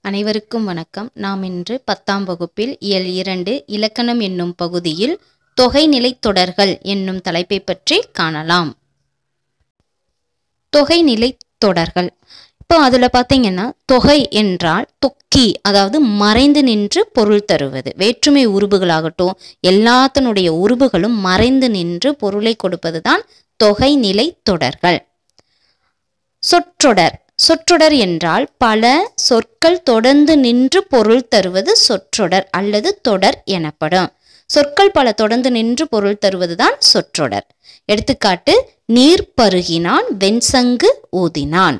அனைவருக்கும் வணக்கம் நாம் இன்று பத்தாம் வகுப்பில் இயல் இரண்டு இலக்கணம் என்னும் பகுதியில் தொகைநிலைத் தொடர்கள் என்னும் தலைப்பை பற்றி காணலாம் தொகைநிலைத் தொடர்கள் இப்போ அதில் பார்த்தீங்கன்னா தொகை என்றால் தொக்கி அதாவது மறைந்து நின்று பொருள் தருவது வேற்றுமை உருபுகளாகட்டும் எல்லாத்தினுடைய உருபுகளும் மறைந்து நின்று பொருளை கொடுப்பது தான் தொகைநிலை தொடர்கள் சொற்றொடர் சொற்றொடர் என்றால் பல சொற்கள் தொடர்ந்து நின்று பொருள் தருவது சொற்றொடர் அல்லது தொடர் எனப்படும் சொற்கள் பல தொடர்ந்து நின்று பொருள் தருவதுதான் சொற்றொடர் எடுத்துக்காட்டு நீர் பருகினான் வெண்சங்கு ஊதினான்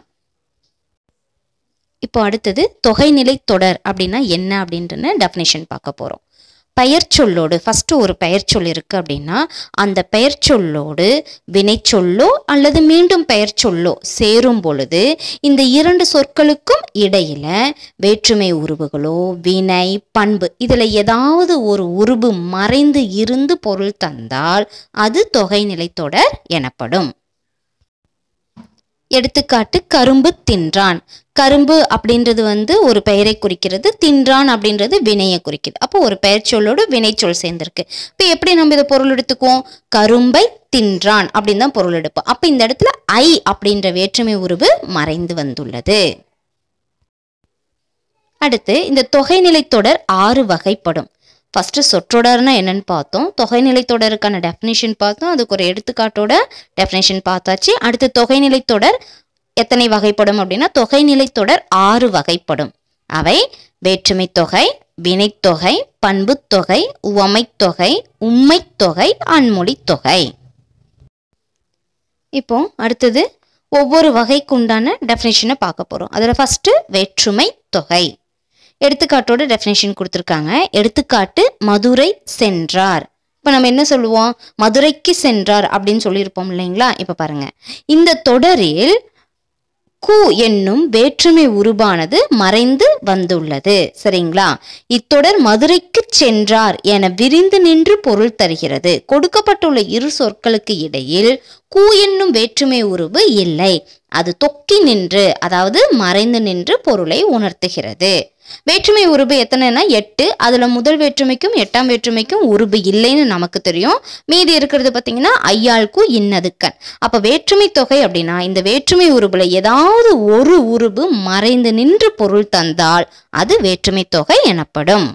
இப்போ அடுத்தது தொகைநிலை தொடர் அப்படின்னா என்ன அப்படின்றன டெஃபினேஷன் பார்க்க போறோம் பெயர்ச்சொல்லோடு ஃபர்ஸ்ட் ஒரு பெயர்ச்சொல் இருக்கு அப்படின்னா அந்த பெயர்ச்சொல்லோடு வினைச்சொல்லோ அல்லது மீண்டும் பெயர்ச்சொல்லோ சேரும் பொழுது இந்த இரண்டு சொற்களுக்கும் இடையில வேற்றுமை உருவுகளோ வினை பண்பு இதுல ஏதாவது ஒரு உருபு மறைந்து இருந்து பொருள் தந்தால் அது தொகைநிலை தொடர் எனப்படும் எடுத்துக்காட்டு கரும்பு தின்றான் கரும்பு அப்படின்றது வந்து ஒரு பெயரை குறிக்கிறது தின்றான் அப்படின்றது வினையை குறிக்குது அப்போ ஒரு பெயர் சொல்லோடு வினைச்சொல் சேர்ந்திருக்கு இப்போ எப்படி நம்ம இதை பொருள் எடுத்துக்குவோம் கரும்பை தின்றான் அப்படின்னு தான் பொருள் எடுப்போம் அப்போ இந்த இடத்துல ஐ அப்படின்ற வேற்றுமை உருவு மறைந்து வந்துள்ளது அடுத்து இந்த தொகைநிலை தொடர் ஆறு வகைப்படும் ஃபர்ஸ்ட் சொற்றொடர்னா என்னன்னு பார்த்தோம் தொகைநிலை தொடருக்கான டெஃபினேஷன் பார்த்தோம் அதுக்கு ஒரு எடுத்துக்காட்டோட டெஃபினேஷன் பார்த்தாச்சு அடுத்து தொகைநிலை தொடர் எத்தனை வகைப்படும் அப்படின்னா தொகைநிலை தொடர் ஆறு வகைப்படும் அவை வேற்றுமை தொகை வினைத்தொகை பண்புத்தொகை உவமைத்தொகை உம்மைத்தொகை அன்மொழி தொகை இப்போ அடுத்தது ஒவ்வொரு வகைக்கு உண்டான டெஃபினேஷனை பார்க்க போகிறோம் அதில் ஃபஸ்ட்டு வேற்றுமை தொகை எடுத்துக்காட்டோட டெஃபினேஷன் கொடுத்துருக்காங்க எடுத்துக்காட்டு மதுரை சென்றார் இப்போ நம்ம என்ன சொல்லுவோம் மதுரைக்கு சென்றார் அப்படின்னு சொல்லியிருப்போம் இல்லைங்களா இப்போ பாருங்க இந்த தொடரில் கு என்னும் வேற்றுமை உருபானது மறைந்து வந்துள்ளது சரிங்களா இத்தொடர் மதுரைக்கு சென்றார் என விரிந்து நின்று பொருள் தருகிறது கொடுக்கப்பட்டுள்ள இரு சொற்களுக்கு இடையில் கு என்னும் வேற்றுமை உருவு இல்லை அது தொக்கி நின்று அதாவது மறைந்து நின்று பொருளை உணர்த்துகிறது வேற்றுமை உருபு எத்தனைனா எட்டு அதுல முதல் வேற்றுமைக்கும் எட்டாம் வேற்றுமைக்கும் உருபு இல்லைன்னு நமக்கு தெரியும் மீதி இருக்கிறது பார்த்தீங்கன்னா ஐயாளுக்கு இன்னதுக்கன் அப்ப வேற்றுமை தொகை அப்படின்னா இந்த வேற்றுமை உருபுல ஏதாவது ஒரு உருபு மறைந்து நின்று பொருள் தந்தால் அது வேற்றுமை தொகை எனப்படும்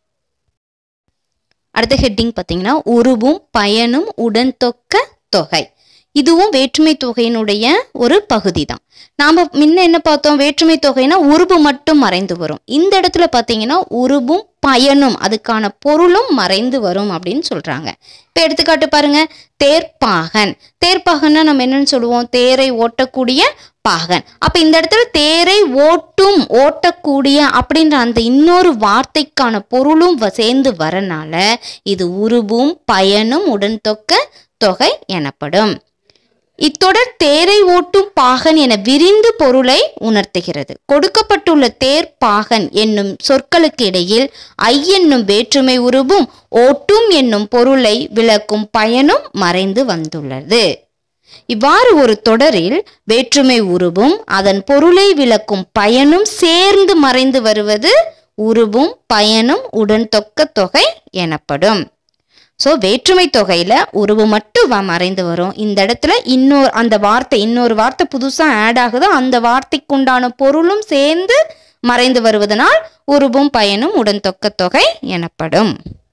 அடுத்த ஹெட்டிங் பார்த்தீங்கன்னா உருவும் பயனும் உடன் தொக்க தொகை இதுவும் வேற்றுமை தொகையினுடைய ஒரு பகுதி தான் நாம் முன்ன என்ன பார்த்தோம் வேற்றுமை தொகைனா உருபு மட்டும் மறைந்து வரும் இந்த இடத்துல பார்த்தீங்கன்னா உருபும் பயனும் அதுக்கான பொருளும் மறைந்து வரும் அப்படின்னு சொல்றாங்க இப்போ எடுத்துக்காட்டு பாருங்க தேர்ப்பாகன் தேர்ப்பாகன்னா நம்ம என்னன்னு சொல்லுவோம் தேரை ஓட்டக்கூடிய பாகன் அப்ப இந்த இடத்துல தேரை ஓட்டும் ஓட்டக்கூடிய அப்படின்ற அந்த இன்னொரு வார்த்தைக்கான பொருளும் வ- சேர்ந்து வரனால இது உருபும் பயனும் உடன் தொக்க தொகை எனப்படும் இத்தொடர் தேரை ஓட்டும் பாகன் என விரிந்து பொருளை உணர்த்துகிறது கொடுக்கப்பட்டுள்ள தேர் பாகன் என்னும் சொற்களுக்கு இடையில் ஐ என்னும் வேற்றுமை உருவும் ஓட்டும் என்னும் பொருளை விளக்கும் பயனும் மறைந்து வந்துள்ளது இவ்வாறு ஒரு தொடரில் வேற்றுமை உருவும் அதன் பொருளை விளக்கும் பயனும் சேர்ந்து மறைந்து வருவது உருவும் பயனும் உடன் தொக்க தொகை எனப்படும் ஸோ வேற்றுமை தொகையில உருவு மட்டும் வ- மறைந்து வரும் இந்த இடத்துல இன்னொரு அந்த வார்த்தை இன்னொரு வார்த்தை புதுசா ஆட் ஆகுதோ அந்த வார்த்தைக்குண்டான பொருளும் சேர்ந்து மறைந்து வருவதனால் உருவும் பயனும் உடன் தொக்க தொகை எனப்படும்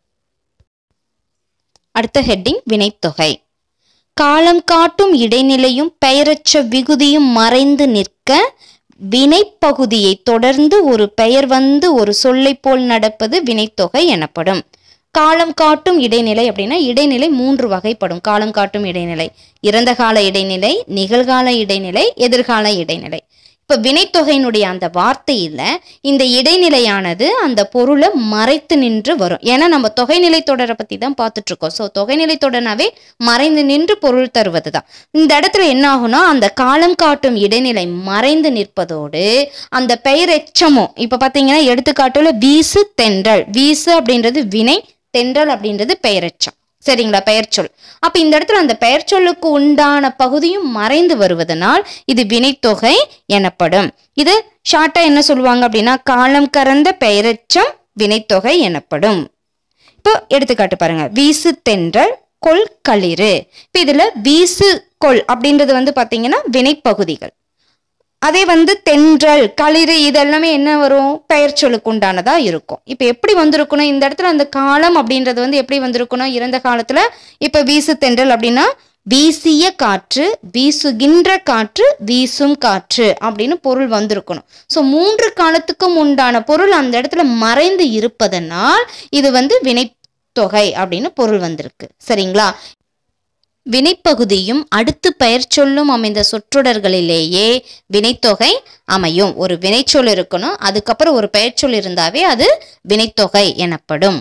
அடுத்த ஹெட்டிங் வினைத்தொகை காலம் காட்டும் இடைநிலையும் பெயரற்ற விகுதியும் மறைந்து நிற்க வினைப்பகுதியை தொடர்ந்து ஒரு பெயர் வந்து ஒரு சொல்லை போல் நடப்பது வினைத்தொகை எனப்படும் காலம் காட்டும் இடைநிலை அப்படின்னா இடைநிலை மூன்று வகைப்படும் காலம் காட்டும் இடைநிலை இறந்த கால இடைநிலை நிகழ்கால இடைநிலை எதிர்கால இடைநிலை இப்ப வினைத்தொகையினுடைய அந்த வார்த்தையில இந்த இடைநிலையானது அந்த பொருளை மறைத்து நின்று வரும் ஏன்னா நம்ம தொகைநிலை தொடரை பத்தி தான் பார்த்துட்டு இருக்கோம் ஸோ தொகைநிலை தொடர்னாவே மறைந்து நின்று பொருள் தருவது தான் இந்த இடத்துல என்ன ஆகும்னா அந்த காலம் காட்டும் இடைநிலை மறைந்து நிற்பதோடு அந்த பெயர் எச்சமும் இப்ப பாத்தீங்கன்னா எடுத்துக்காட்டுல வீசு தென்றல் வீசு அப்படின்றது வினை தென்றல் அப்படின்றது பெயரெச்சம் சரிங்களா பெயர்ச்சொல் அப்ப இந்த இடத்துல அந்த பெயர்ச்சொல்லுக்கு உண்டான பகுதியும் மறைந்து வருவதனால் இது வினைத்தொகை எனப்படும் இது ஷார்ட்டா என்ன சொல்லுவாங்க அப்படின்னா காலம் கறந்த பெயரெச்சம் வினைத்தொகை எனப்படும் இப்போ எடுத்துக்காட்டு பாருங்க வீசு தென்றல் கொல் களிறு இப்போ இதுல வீசு கொல் அப்படின்றது வந்து பாத்தீங்கன்னா வினைப்பகுதிகள் அதே வந்து தென்றல் களிறு இதெல்லாமே என்ன வரும் பெயர் சொல்லுக்கு உண்டானதா இருக்கும் இப்போ எப்படி வந்திருக்கணும் இந்த இடத்துல அந்த காலம் அப்படின்றது வந்து எப்படி வந்திருக்கணும் இறந்த காலத்துல இப்ப வீசு தென்றல் அப்படின்னா வீசிய காற்று வீசுகின்ற காற்று வீசும் காற்று அப்படின்னு பொருள் வந்திருக்கணும் ஸோ மூன்று காலத்துக்கும் உண்டான பொருள் அந்த இடத்துல மறைந்து இருப்பதனால் இது வந்து வினைத்தொகை அப்படின்னு பொருள் வந்திருக்கு சரிங்களா வினைப்பகுதியும் அடுத்து பெயர் சொல்லும் அமைந்த சொற்றொடர்களிலேயே வினைத்தொகை அமையும் ஒரு வினைச்சொல் இருக்கணும் அதுக்கப்புறம் ஒரு பெயர்ச்சொல் இருந்தாவே அது வினைத்தொகை எனப்படும்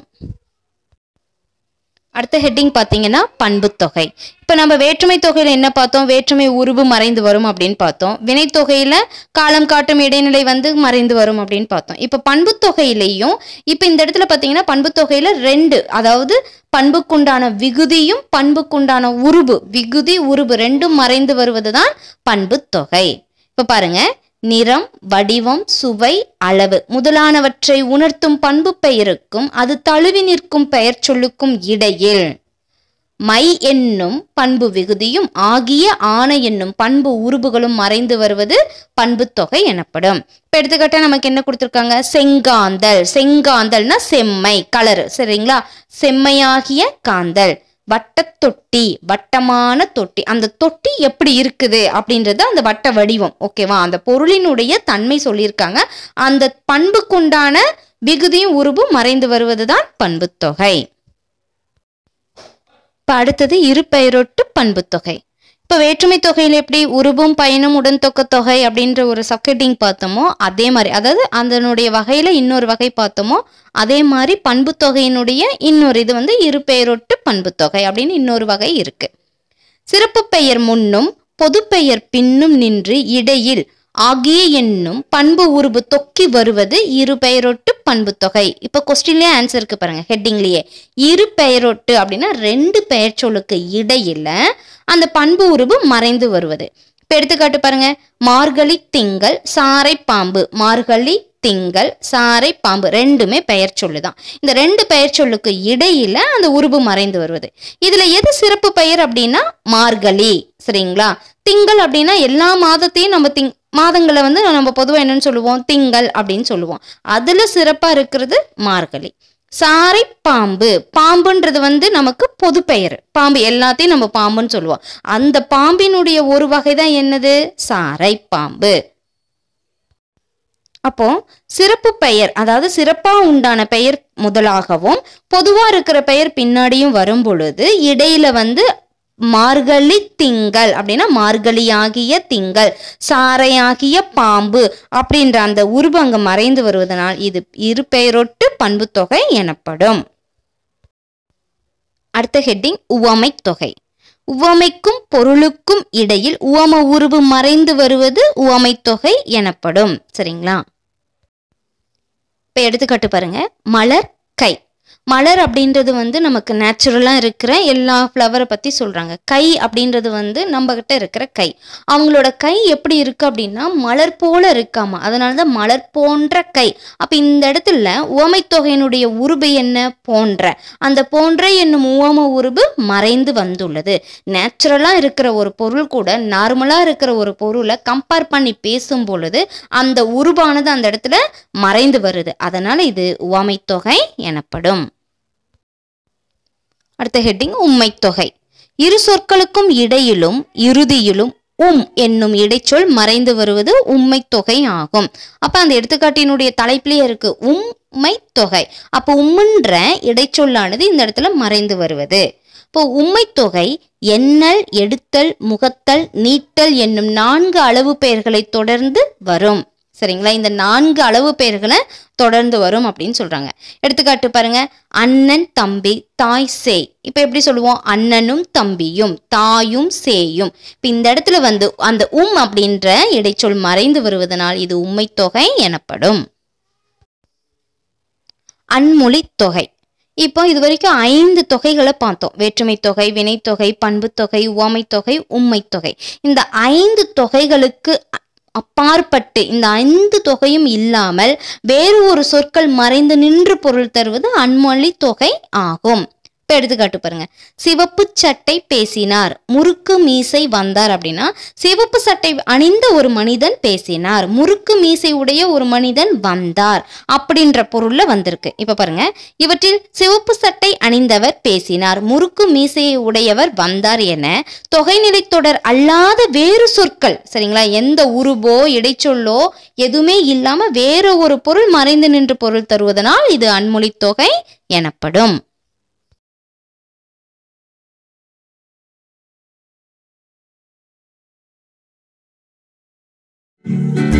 அடுத்த ஹெட்டிங் பார்த்தீங்கன்னா பண்புத்தொகை இப்போ நம்ம வேற்றுமை தொகையில் என்ன பார்த்தோம் வேற்றுமை உருவு மறைந்து வரும் அப்படின்னு பார்த்தோம் வினைத்தொகையில் காலம் காட்டும் இடைநிலை வந்து மறைந்து வரும் அப்படின்னு பார்த்தோம் இப்போ பண்புத்தொகையிலையும் இப்போ இந்த இடத்துல பார்த்தீங்கன்னா பண்புத்தொகையில் ரெண்டு அதாவது பண்புக்குண்டான விகுதியும் பண்புக்குண்டான உருபு விகுதி உருபு ரெண்டும் மறைந்து வருவது தான் பண்புத்தொகை இப்போ பாருங்க நிறம் வடிவம் சுவை அளவு முதலானவற்றை உணர்த்தும் பண்பு பெயருக்கும் அது தழுவி நிற்கும் பெயர் சொல்லுக்கும் இடையில் மை என்னும் பண்பு விகுதியும் ஆகிய ஆன என்னும் பண்பு உருபுகளும் மறைந்து வருவது பண்புத்தொகை எனப்படும் இப்போ எடுத்துக்கிட்டா நமக்கு என்ன கொடுத்துருக்காங்க செங்காந்தல் செங்காந்தல்னா செம்மை கலரு சரிங்களா செம்மையாகிய காந்தல் வட்டத்தொட்டி வட்டமான தொட்டி அந்த தொட்டி எப்படி இருக்குது அப்படின்றது அந்த வட்ட வடிவம் ஓகேவா அந்த பொருளினுடைய தன்மை சொல்லியிருக்காங்க அந்த பண்புக்குண்டான விகுதியும் உருபும் மறைந்து வருவதுதான் பண்புத்தொகை இப்போ அடுத்தது இரு பெயரொட்டு பண்புத்தொகை இப்போ வேற்றுமை தொகையில் எப்படி உருபும் பயனும் உடன் தொக்க தொகை அப்படின்ற ஒரு சப்கெட்டிங் பார்த்தோமோ அதே மாதிரி அதாவது அதனுடைய வகையில் இன்னொரு வகை பார்த்தோமோ அதே மாதிரி பண்புத்தொகையினுடைய இன்னொரு இது வந்து இரு பெயரொட்டு பண்புத்தொகை அப்படின்னு இன்னொரு வகை இருக்கு சிறப்பு பெயர் முன்னும் பொது பெயர் பின்னும் நின்று இடையில் ஆகிய என்னும் பண்பு உருபு தொக்கி வருவது இரு பெயரொட்டு பண்பு தொகை இப்போ கொஸ்டின்லேயே ஆன்சர் இருக்கு பாருங்க ஹெட்டிங்லேயே இரு பெயரொட்டு அப்படின்னா ரெண்டு பெயர் சொல்லுக்கு இடையில அந்த பண்பு உருபு மறைந்து வருவது இப்போ எடுத்துக்காட்டு பாருங்க மார்கழி திங்கள் சாரை பாம்பு மார்கழி திங்கள் சாரை பாம்பு ரெண்டுமே பெயர் சொல்லுதான் இந்த ரெண்டு பெயர் சொல்லுக்கு இடையில அந்த உருபு மறைந்து வருவது இதுல எது சிறப்பு பெயர் அப்படின்னா மார்கழி சரிங்களா திங்கள் அப்படின்னா எல்லா மாதத்தையும் நம்ம திங் மாதங்களை வந்து நம்ம பொதுவாக என்னன்னு சொல்லுவோம் திங்கள் அப்படின்னு சொல்லுவோம் அதுல சிறப்பா இருக்கிறது மார்கழி சாரை பாம்பு பாம்புன்றது வந்து நமக்கு பொது பெயர் பாம்பு எல்லாத்தையும் நம்ம பாம்புன்னு சொல்லுவோம் அந்த பாம்பினுடைய ஒரு வகை தான் என்னது சாரை பாம்பு அப்போ சிறப்பு பெயர் அதாவது சிறப்பா உண்டான பெயர் முதலாகவும் பொதுவா இருக்கிற பெயர் பின்னாடியும் வரும் பொழுது இடையில வந்து மார்கழி திங்கள் அப்படின்னா மார்கழியாகிய திங்கள் சாரையாகிய பாம்பு அப்படின்ற அந்த உருவு அங்க மறைந்து வருவதனால் இது இரு பெயரொட்டு பண்புத்தொகை எனப்படும் அடுத்த ஹெட்டிங் உவமை தொகை உவமைக்கும் பொருளுக்கும் இடையில் உவம உருவு மறைந்து வருவது உவமை தொகை எனப்படும் சரிங்களா இப்போ எடுத்துக்காட்டு பாருங்க மலர் கை மலர் அப்படின்றது வந்து நமக்கு நேச்சுரலாக இருக்கிற எல்லா ஃப்ளவரை பற்றி சொல்கிறாங்க கை அப்படின்றது வந்து நம்ம கிட்ட இருக்கிற கை அவங்களோட கை எப்படி இருக்கு அப்படின்னா மலர் போல இருக்காமா அதனால தான் மலர் போன்ற கை அப்போ இந்த இடத்துல உவமை தொகையினுடைய உருபு என்ன போன்ற அந்த போன்ற என்னும் உவம உருபு மறைந்து வந்துள்ளது நேச்சுரலாக இருக்கிற ஒரு பொருள் கூட நார்மலாக இருக்கிற ஒரு பொருளை கம்பேர் பண்ணி பேசும் பொழுது அந்த உருபானது அந்த இடத்துல மறைந்து வருது அதனால இது உவமை தொகை எனப்படும் அடுத்த ஹெட்டிங் உம்மை தொகை இரு சொற்களுக்கும் இடையிலும் இறுதியிலும் உம் என்னும் இடைச்சொல் மறைந்து வருவது உம்மை தொகை ஆகும் அப்ப அந்த எடுத்துக்காட்டினுடைய தலைப்பிலேயே இருக்கு உம்மை தொகை அப்போ உம்முன்ற இடைச்சொல்லானது இந்த இடத்துல மறைந்து வருவது இப்போ உம்மை தொகை எண்ணல் எடுத்தல் முகத்தல் நீட்டல் என்னும் நான்கு அளவு பெயர்களை தொடர்ந்து வரும் சரிங்களா இந்த நான்கு அளவு பெயர்களை தொடர்ந்து வரும் அப்படின்னு சொல்றாங்க எடுத்துக்காட்டு பாருங்க அண்ணன் தம்பி தாய் சேய் இப்ப எப்படி சொல்லுவோம் அண்ணனும் தம்பியும் தாயும் சேயும் இப்ப இந்த இடத்துல வந்து அந்த உம் அப்படின்ற இடைச்சொல் மறைந்து வருவதனால் இது உம்மை தொகை எனப்படும் அன்மொழி தொகை இப்போ இது வரைக்கும் ஐந்து தொகைகளை பார்த்தோம் வேற்றுமை தொகை வினைத்தொகை பண்புத்தொகை உவமை தொகை உம்மை தொகை இந்த ஐந்து தொகைகளுக்கு அப்பாற்பட்டு இந்த ஐந்து தொகையும் இல்லாமல் வேறு ஒரு சொற்கள் மறைந்து நின்று பொருள் தருவது அன்மொழி தொகை ஆகும் இப்போ எடுத்துக்காட்டு பாருங்க சிவப்பு சட்டை பேசினார் முறுக்கு மீசை வந்தார் அப்படின்னா சிவப்பு சட்டை அணிந்த ஒரு மனிதன் பேசினார் முறுக்கு மீசை உடைய ஒரு மனிதன் வந்தார் அப்படின்ற பொருள்ல வந்திருக்கு இப்ப பாருங்க இவற்றில் சிவப்பு சட்டை அணிந்தவர் பேசினார் முறுக்கு மீசையை உடையவர் வந்தார் என தொகைநிலை தொடர் அல்லாத வேறு சொற்கள் சரிங்களா எந்த உருபோ இடைச்சொல்லோ எதுவுமே இல்லாம வேற ஒரு பொருள் மறைந்து நின்று பொருள் தருவதனால் இது அன்மொழி தொகை எனப்படும் thank you